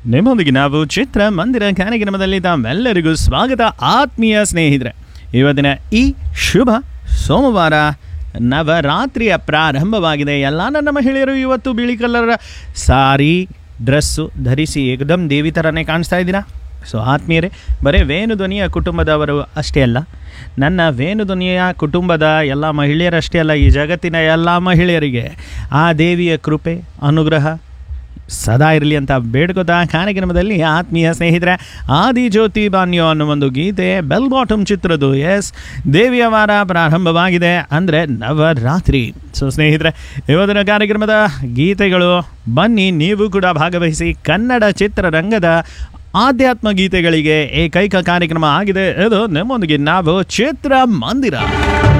ನಿಮ್ಮೊಂದಿಗೆ ನಾವು ಚಿತ್ರ ಮಂದಿರ ಕಾರ್ಯಕ್ರಮದಲ್ಲಿ ತಾವೆಲ್ಲರಿಗೂ ಸ್ವಾಗತ ಆತ್ಮೀಯ ಸ್ನೇಹಿತರೆ ಇವತ್ತಿನ ಈ ಶುಭ ಸೋಮವಾರ ನವರಾತ್ರಿಯ ಪ್ರಾರಂಭವಾಗಿದೆ ಎಲ್ಲ ನನ್ನ ಮಹಿಳೆಯರು ಇವತ್ತು ಬಿಳಿ ಕಲರ್ ಸಾರಿ ಡ್ರೆಸ್ಸು ಧರಿಸಿ ಏಕದಮ್ ದೇವಿ ಥರನೇ ಕಾಣಿಸ್ತಾ ಇದ್ದೀರಾ ಸೊ ಆತ್ಮೀಯರೇ ಬರೀ ವೇಣುಧ್ವನಿಯ ಕುಟುಂಬದವರು ಅಷ್ಟೇ ಅಲ್ಲ ನನ್ನ ವೇಣುಧ್ವನಿಯ ಕುಟುಂಬದ ಎಲ್ಲ ಮಹಿಳೆಯರಷ್ಟೇ ಅಲ್ಲ ಈ ಜಗತ್ತಿನ ಎಲ್ಲ ಮಹಿಳೆಯರಿಗೆ ಆ ದೇವಿಯ ಕೃಪೆ ಅನುಗ್ರಹ ಸದಾ ಇರಲಿ ಅಂತ ಬೇಡ್ಕೋತಾ ಕಾರ್ಯಕ್ರಮದಲ್ಲಿ ಆತ್ಮೀಯ ಸ್ನೇಹಿತರೆ ಆದಿ ಜ್ಯೋತಿ ಬಾನ್ಯೋ ಅನ್ನೋ ಒಂದು ಗೀತೆ ಬೆಲ್ ಬಾಟಮ್ ಚಿತ್ರದ್ದು ಎಸ್ ದೇವಿಯ ವಾರ ಪ್ರಾರಂಭವಾಗಿದೆ ಅಂದರೆ ನವರಾತ್ರಿ ಸೊ ಸ್ನೇಹಿತರೆ ಇವತ್ತಿನ ಕಾರ್ಯಕ್ರಮದ ಗೀತೆಗಳು ಬನ್ನಿ ನೀವು ಕೂಡ ಭಾಗವಹಿಸಿ ಕನ್ನಡ ಚಿತ್ರರಂಗದ ಆಧ್ಯಾತ್ಮ ಗೀತೆಗಳಿಗೆ ಏಕೈಕ ಕಾರ್ಯಕ್ರಮ ಆಗಿದೆ ಇದು ನಿಮ್ಮೊಂದಿಗೆ ನಾವು ಚಿತ್ರ ಮಂದಿರ